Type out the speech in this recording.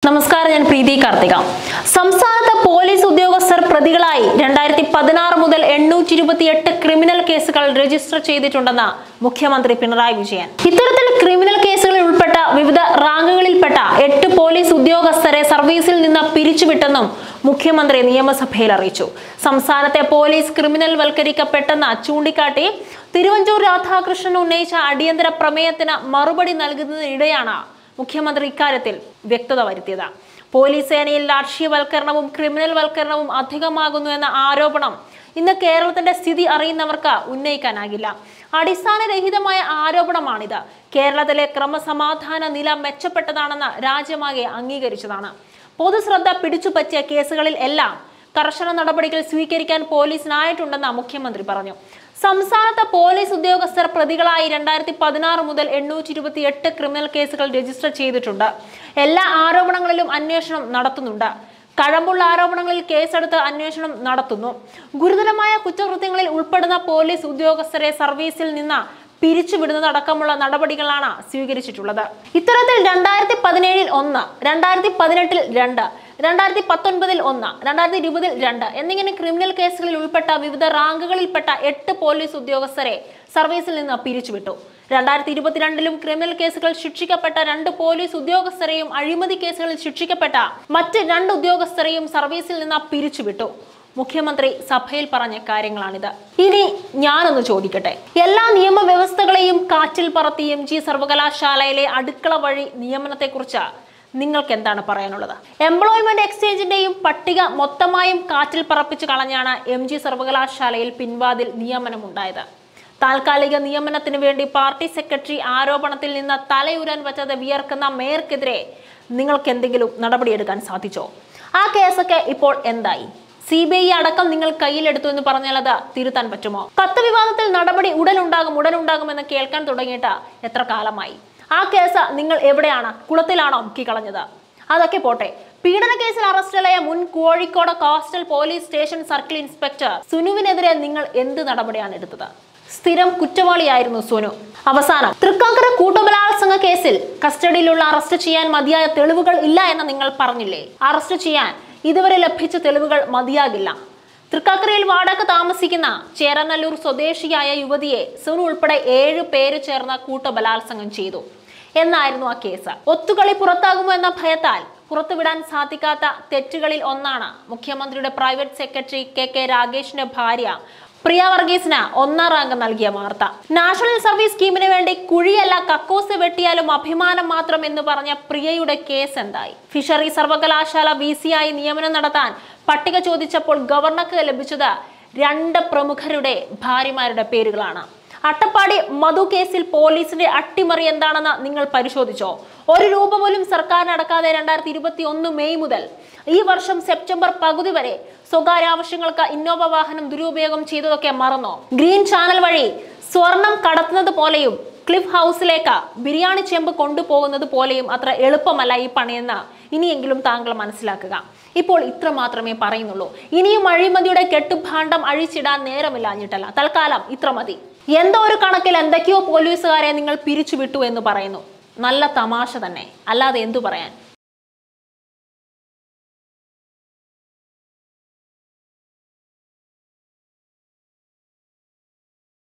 നമസ്കാരം ഞാൻ പ്രീതി കാർത്തിക സംസ്ഥാനത്ത് പോലീസ് ഉദ്യോഗസ്ഥർ പ്രതികളായി രണ്ടായിരത്തി പതിനാറ് മുതൽ എണ്ണൂറ്റി ഇരുപത്തിയെട്ട് ക്രിമിനൽ കേസുകൾ രജിസ്റ്റർ ചെയ്തിട്ടുണ്ടെന്ന് മുഖ്യമന്ത്രി പിണറായി വിജയൻ ഇത്തരത്തിൽ ക്രിമിനൽ കേസുകളിൽ ഉൾപ്പെട്ട വിവിധ റാങ്കുകളിൽപ്പെട്ട എട്ട് പോലീസ് ഉദ്യോഗസ്ഥരെ സർവീസിൽ നിന്ന് പിരിച്ചുവിട്ടെന്നും മുഖ്യമന്ത്രി നിയമസഭയിൽ അറിയിച്ചു സംസ്ഥാനത്തെ പോലീസ് ക്രിമിനൽ വൽക്കരിക്കപ്പെട്ടെന്ന് ചൂണ്ടിക്കാട്ടി തിരുവഞ്ചൂർ രാധാകൃഷ്ണൻ ഉന്നയിച്ച അടിയന്തര പ്രമേയത്തിന് മറുപടി നൽകുന്നതിനിടെയാണ് മുഖ്യമന്ത്രി ഇക്കാര്യത്തിൽ വ്യക്തത വരുത്തിയത് പോലീസ് സേനയിൽ രാഷ്ട്രീയവൽക്കരണവും ക്രിമിനൽ വൽക്കരണവും അധികമാകുന്നു എന്ന ആരോപണം ഇന്ന് കേരളത്തിന്റെ സ്ഥിതി അറിയുന്നവർക്ക് ഉന്നയിക്കാനാകില്ല അടിസ്ഥാനരഹിതമായ ആരോപണമാണിത് കേരളത്തിലെ ക്രമസമാധാന നില മെച്ചപ്പെട്ടതാണെന്ന് രാജ്യമാകെ അംഗീകരിച്ചതാണ് പൊതുശ്രദ്ധ പിടിച്ചുപറ്റിയ കേസുകളിൽ എല്ലാം കർശന നടപടികൾ സ്വീകരിക്കാൻ പോലീസിനായിട്ടുണ്ടെന്ന് മുഖ്യമന്ത്രി പറഞ്ഞു സംസ്ഥാനത്ത് പോലീസ് ഉദ്യോഗസ്ഥർ പ്രതികളായി രണ്ടായിരത്തി പതിനാറ് മുതൽ എണ്ണൂറ്റി ഇരുപത്തി എട്ട് ക്രിമിനൽ കേസുകൾ രജിസ്റ്റർ ചെയ്തിട്ടുണ്ട് എല്ലാ ആരോപണങ്ങളിലും അന്വേഷണം നടത്തുന്നുണ്ട് കഴമ്പുള്ള ആരോപണങ്ങളിൽ കേസെടുത്ത് അന്വേഷണം നടത്തുന്നു ഗുരുതരമായ കുറ്റകൃത്യങ്ങളിൽ ഉൾപ്പെടുന്ന പോലീസ് ഉദ്യോഗസ്ഥരെ സർവീസിൽ നിന്ന് പിരിച്ചുവിടുന്നതടക്കമുള്ള നടപടികളാണ് സ്വീകരിച്ചിട്ടുള്ളത് ഇത്തരത്തിൽ രണ്ടായിരത്തി പതിനേഴിൽ ഒന്ന് രണ്ടായിരത്തി പതിനെട്ടിൽ രണ്ട് രണ്ടായിരത്തി പത്തൊൻപതിൽ ഒന്ന് രണ്ടായിരത്തി ഇരുപതിൽ രണ്ട് എന്നിങ്ങനെ ക്രിമിനൽ കേസുകളിൽ ഉൾപ്പെട്ട വിവിധ റാങ്കുകളിൽപ്പെട്ട എട്ട് പോലീസ് ഉദ്യോഗസ്ഥരെ സർവീസിൽ നിന്ന് പിരിച്ചുവിട്ടു രണ്ടായിരത്തി ഇരുപത്തിരണ്ടിലും ക്രിമിനൽ കേസുകൾ ശിക്ഷിക്കപ്പെട്ട രണ്ട് പോലീസ് ഉദ്യോഗസ്ഥരെയും അഴിമതി കേസുകളിൽ ശിക്ഷിക്കപ്പെട്ട മറ്റ് രണ്ട് ഉദ്യോഗസ്ഥരെയും സർവീസിൽ നിന്ന് പിരിച്ചുവിട്ടു മുഖ്യമന്ത്രി സഭയിൽ പറഞ്ഞ കാര്യങ്ങളാണിത് ഇനി ഞാനൊന്ന് ചോദിക്കട്ടെ എല്ലാ നിയമവ്യവസ്ഥകളെയും കാറ്റിൽ പറത്തി എം ജി സർവകലാശാലയിലെ അടുക്കള വഴി നിയമനത്തെക്കുറിച്ച് നിങ്ങൾക്ക് എന്താണ് പറയാനുള്ളത് എംപ്ലോയ്മെന്റ് എക്സ്ചേഞ്ചിന്റെയും പട്ടിക മൊത്തമായും കാറ്റിൽ പറപ്പിച്ച് കളഞ്ഞാണ് എം ജി സർവകലാശാലയിൽ പിൻവാതിൽ നിയമനമുണ്ടായത് താൽക്കാലിക നിയമനത്തിന് വേണ്ടി പാർട്ടി സെക്രട്ടറി ആരോപണത്തിൽ നിന്ന് തലയുരാൻ പറ്റാതെ വിയർക്കുന്ന മേയർക്കെതിരെ നിങ്ങൾക്ക് എന്തെങ്കിലും നടപടിയെടുക്കാൻ സാധിച്ചോ ആ കേസൊക്കെ ഇപ്പോൾ എന്തായി സി ബി ഐ അടക്കം നിങ്ങൾ കയ്യിലെടുത്തു എന്ന് പറഞ്ഞാൽ അത് തിരുത്താൻ പറ്റുമോ കത്ത് വിവാദത്തിൽ നടപടി ഉടനുണ്ടാകും ഉടനുണ്ടാകും എന്ന് കേൾക്കാൻ തുടങ്ങിയിട്ട് എത്ര കാലമായി ആ കേസ് നിങ്ങൾ എവിടെയാണ് കുളത്തിലാണോ മുക്കിക്കളഞ്ഞത് അതൊക്കെ പോട്ടെ പീഡന കേസിൽ അറസ്റ്റിലായ മുൻ Kozhikode coastal police station circle inspector സുനുവിനെതിരെ നിങ്ങൾ എന്ത് നടപടിയാണ് എടുത്തത് സ്ഥിരം കുറ്റവാളിയായിരുന്നു സുനു അവസാനം തൃക്കാക്കര കൂട്ടബലാത്സംഗ കേസിൽ കസ്റ്റഡിയിലുള്ള അറസ്റ്റ് ചെയ്യാൻ മതിയായ തെളിവുകൾ ഇല്ല എന്ന് നിങ്ങൾ പറഞ്ഞില്ലേ അറസ്റ്റ് ചെയ്യാൻ ഇതുവരെ ലഭിച്ച തെളിവുകൾ മതിയാകില്ല തൃക്കാക്കരയിൽ വാടക താമസിക്കുന്ന ചേരനല്ലൂർ സ്വദേശിയായ യുവതിയെ സുനു ഉൾപ്പെടെ ഏഴ് പേര് ചേർന്ന് കൂട്ടബലാത്സംഗം ചെയ്തു എന്നായിരുന്നു ആ കേസ് ഒത്തുകളി പുറത്താകുമോ എന്ന ഭയത്താൽ പുറത്തുവിടാൻ സാധിക്കാത്ത തെറ്റുകളിൽ ഒന്നാണ് മുഖ്യമന്ത്രിയുടെ പ്രൈവറ്റ് സെക്രട്ടറി കെ കെ രാഗേഷിന്റെ ഭാര്യ പ്രിയ വർഗീസിന് ഒന്നാം റാങ്ക് നൽകിയ വാർത്ത നാഷണൽ സർവീസ് സ്കീമിന് വേണ്ടി കുഴിയല്ല കക്കോസ് വെട്ടിയാലും അഭിമാനം മാത്രം എന്ന് പറഞ്ഞ പ്രിയയുടെ കേസ് എന്തായി ഫിഷറി സർവകലാശാല വി സി ആയി നിയമനം നടത്താൻ പട്ടിക ചോദിച്ചപ്പോൾ ഗവർണർക്ക് ലഭിച്ചത് രണ്ട് പ്രമുഖരുടെ ഭാര്യമാരുടെ പേരുകളാണ് അട്ടപ്പാടി മധു കേസിൽ പോലീസിന്റെ അട്ടിമറി എന്താണെന്ന് നിങ്ങൾ പരിശോധിച്ചോ ഒരു രൂപ പോലും സർക്കാരിന് അടക്കാതെ രണ്ടായിരത്തി ഇരുപത്തി ഒന്ന് മെയ് മുതൽ ഈ വർഷം സെപ്റ്റംബർ പകുതി വരെ സ്വകാര്യ ആവശ്യങ്ങൾക്ക് ഇന്നോവ വാഹനം ദുരുപയോഗം ചെയ്തതൊക്കെ മറന്നോ ഗ്രീൻ ചാനൽ വഴി സ്വർണം കടത്തുന്നത് പോലെയും ക്ലിഫ് ഹൗസിലേക്ക് ബിരിയാണി ചെമ്പ് കൊണ്ടുപോകുന്നത് പോലെയും അത്ര എളുപ്പമല്ല ഈ പണിയെന്ന് ഇനിയെങ്കിലും താങ്കൾ മനസ്സിലാക്കുക ഇപ്പോൾ ഇത്ര മാത്രമേ പറയുന്നുള്ളൂ ഇനിയും അഴിമതിയുടെ കെട്ടുഭാണ്ഡം അഴിച്ചിടാൻ നേരമില്ലാഞ്ഞിട്ടല്ല തൽക്കാലം ഇത്ര മതി എന്തോ ഒരു കണക്കിൽ എന്തൊക്കെയോ പോലീസുകാരെ നിങ്ങൾ പിരിച്ചുവിട്ടു എന്ന് പറയുന്നു നല്ല തമാശ തന്നെ അല്ലാതെ എന്തു പറയാൻ